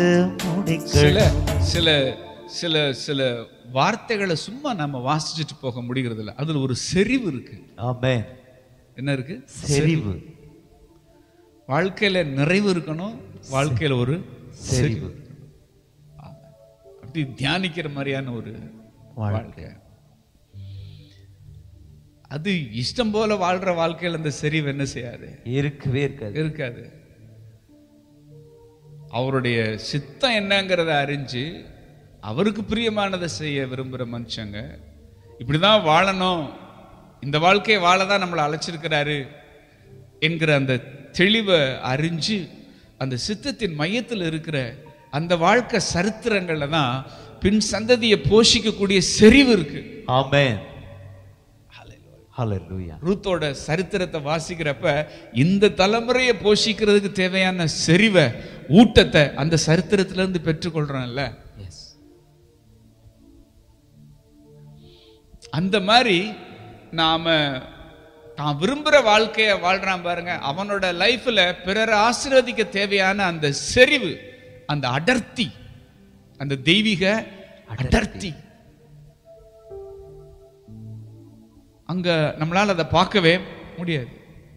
முடிக்க சில சில சில சில வார்த்தைகளை சும்மா நம்ம வாசிச்சுட்டு போக முடிகிறது இல்ல அதுல ஒரு செறிவு இருக்கு ஆமென் என்ன இருக்கு செறிவு வாழ்க்கையில நிறைவு இருக்கணும் வாழ்க்கையில ஒரு செறிவு ஆமா. அப்படி தியானிக்கிற மாதிரியான ஒரு வாழ்க்கை அது இஷ்டம் போல வாழ்ற வாழ்க்கையில அந்த செறிவு என்ன செய்யாது இருக்கவே இருக்காது இருக்காது அவருடைய சித்தம் என்னங்கிறத அறிஞ்சு அவருக்கு பிரியமானதை செய்ய விரும்புகிற மனுஷங்க இப்படிதான் வாழணும் இந்த வாழ்க்கையை வாழ தான் நம்மளை அழைச்சிருக்கிறாரு என்கிற அந்த தெளிவை அறிஞ்சு அந்த சித்தத்தின் மையத்தில் இருக்கிற அந்த வாழ்க்கை சரித்திரங்கள்ல தான் பின் சந்ததியை போஷிக்கக்கூடிய செறிவு இருக்கு ஆமென் ஹalleluya ரூத்தோட சரித்திரத்தை வாசிக்கிறப்ப இந்த தலைமுறையை போஷிக்கிறதுக்கு தேவையான செறிவை ஊட்டத்தை அந்த சரித்திரத்துல இருந்து பெற்றுக்கொள்றோம்ல எஸ் அந்த மாதிரி நாம தான் விரும்புற வாழ்க்கைய வாழ்றான் பாருங்க அவனோட லைஃப்ல பிறரை ஆசீர்வதிக்க தேவையான அந்த செறிவு அந்த அடர்த்தி அந்த தெய்வீக அடர்த்தி அங்க நம்மளால அதை பார்க்கவே முடியாது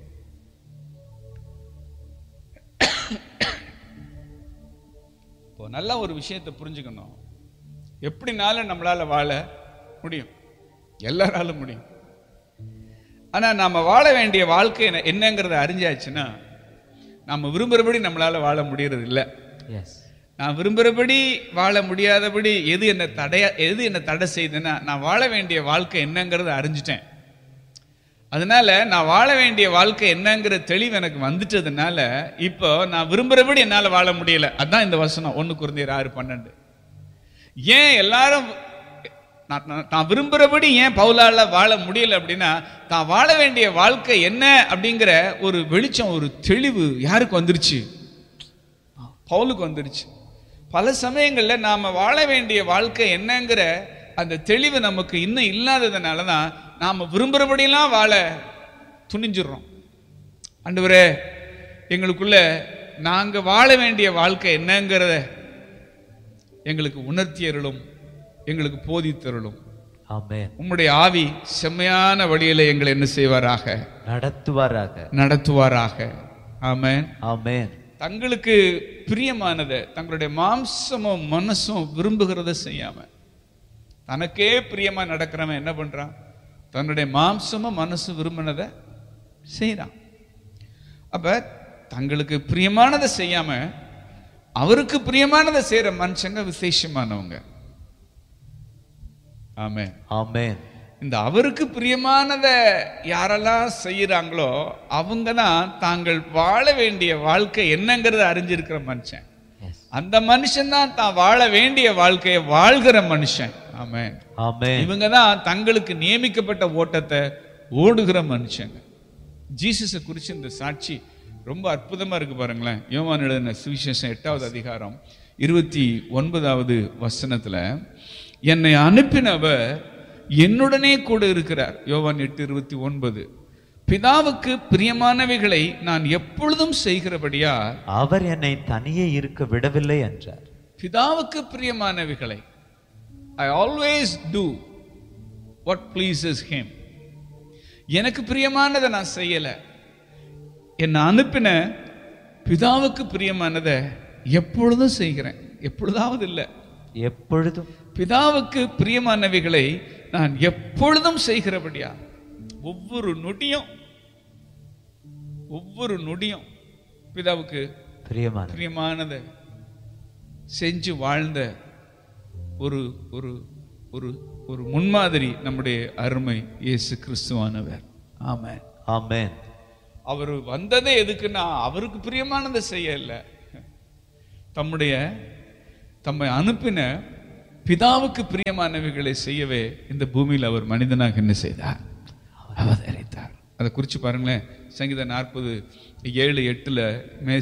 இப்போ நல்ல ஒரு விஷயத்தை புரிஞ்சுக்கணும் எப்படினாலும் நம்மளால வாழ முடியும் எல்லாராலும் முடியும் ஆனா நாம வாழ வேண்டிய வாழ்க்கை என்ன- என்னங்கிறத அறிஞ்சாச்சுன்னா நாம விரும்புறபடி நம்மளால வாழ முடியறது இல்ல எஸ் நான் விரும்புறபடி வாழ முடியாதபடி எது என்ன தடைய எது என்ன தடை செய்யுதுன்னா நான் வாழ வேண்டிய வாழ்க்கை என்னங்கிறத அறிஞ்சிட்டேன் அதனால நான் வாழ வேண்டிய வாழ்க்கை என்னங்கிற தெளிவு எனக்கு வந்துட்டதுனால இப்போ நான் விரும்புறபடி என்னால வாழ முடியல அதான் இந்த வசனம் ஒண்ணு குருந்தியர் ஆறு பன்னெண்டு ஏன் எல்லாரும் நான் நான்- நான் விரும்புறபடி ஏன் பவுலால வாழ முடியல அப்படின்னா தான் வாழ வேண்டிய வாழ்க்கை என்ன அப்படிங்கிற ஒரு வெளிச்சம் ஒரு தெளிவு யாருக்கு வந்துருச்சு பவுலுக்கு வந்துருச்சு பல சமயங்கள்ல நாம வாழ வேண்டிய வாழ்க்கை என்னங்கிற அந்த தெளிவு நமக்கு இன்னும் இல்லாததுனால தான் நாம விரும்புறபடியெல்லாம் வாழ துணிஞ்சிடுறோம் ஆண்டவரே எங்களுக்குள்ள நாங்க வாழ வேண்டிய வாழ்க்கை என்னங்கிறத எங்களுக்கு உணர்த்தியருளும் எங்களுக்கு போதித்தருளும் ஆமென் உம்முடைய ஆவி செம்மையான வழியில எங்களை என்ன செய்வாராக நடத்துவாராக நடத்துவாராக ஆமென் ஆமென் தங்களுக்கு பிரியமானதை தங்களுடைய மாம்சமும் மனசும் விரும்புகிறத செய்யாம தனக்கே பிரியமா நடக்கிறவன் என்ன பண்றான் தன்னுடைய மாம்சமும் மனசு விரும்பினதை செய்றான் அப்ப தங்களுக்கு பிரியமானதை செய்யாம அவருக்கு பிரியமானதை செய்யற மனுஷங்க விசேஷமானவங்க ஆமென் ஆமென் இந்த அவருக்கு பிரியமானதை யாரெல்லாம் செய்யறாங்களோ அவங்க தான் தாங்கள் வாழ வேண்டிய வாழ்க்கை என்னங்கிறத அறிஞ்சிருக்கிற மனுஷன் எஸ் அந்த மனுஷன் தான் தான் வாழ வேண்டிய வாழ்க்கையை வாழ்கிற மனுஷன் ஆமென் ஆமென் இவங்க தான் தங்களுக்கு நியமிக்கப்பட்ட ஓட்டத்தை ஓடுகிற மனுஷங்க ஜீசஸை குறித்து இந்த சாட்சி ரொம்ப அற்புதமா இருக்கு பாருங்களேன் யோவான் எழுதின சுவிசேஷம் எட்டாவது அதிகாரம் இருபத்தி ஒன்பதாவது வசனத்துல என்னை அனுப்பினவர் என்னுடனே கூட இருக்கிறார் யோவான் எட்டு இருபத்தி ஒன்பது பிதாவுக்கு பிரியமானவைகளை நான் எப்பொழுதும் செய்கிறபடியா அவர் என்னை தனியே இருக்க விடவில்லை என்றார் பிதாவுக்கு பிரியமானவைகளை I always do what pleases him எனக்கு பிரியமானதை நான் செய்யல என்னை அனுப்பின பிதாவுக்கு பிரியமானதை எப்பொழுதும் செய்கிறேன் எப்பொழுதாவது இல்லை எப்பொழுதும் பிதாவுக்கு பிரியமானவைகளை நான் எப்பொழுதும் செய்கிறபடியா ஒவ்வொரு நொடியும் ஒவ்வொரு நொடியும் பிதாவுக்கு பிரியமான பிரியமானதை செஞ்சு வாழ்ந்த ஒரு ஒரு ஒரு ஒரு முன்மாதிரி நம்முடைய அருமை இயேசு கிறிஸ்துவானவர் ஆமென் ஆமென் அவர் வந்ததே எதுக்குன்னா அவருக்கு பிரியமானதை செய்ய இல்லை தம்முடைய தம்மை அனுப்பின பிதாவுக்கு பிரியமானவைகளை செய்யவே இந்த பூமியில் அவர் மனிதனாக என்ன செய்தார் அவதரித்தார் அதை குறித்து பாருங்களேன் சங்கீதம் நாற்பது ஏழு எட்டுல மே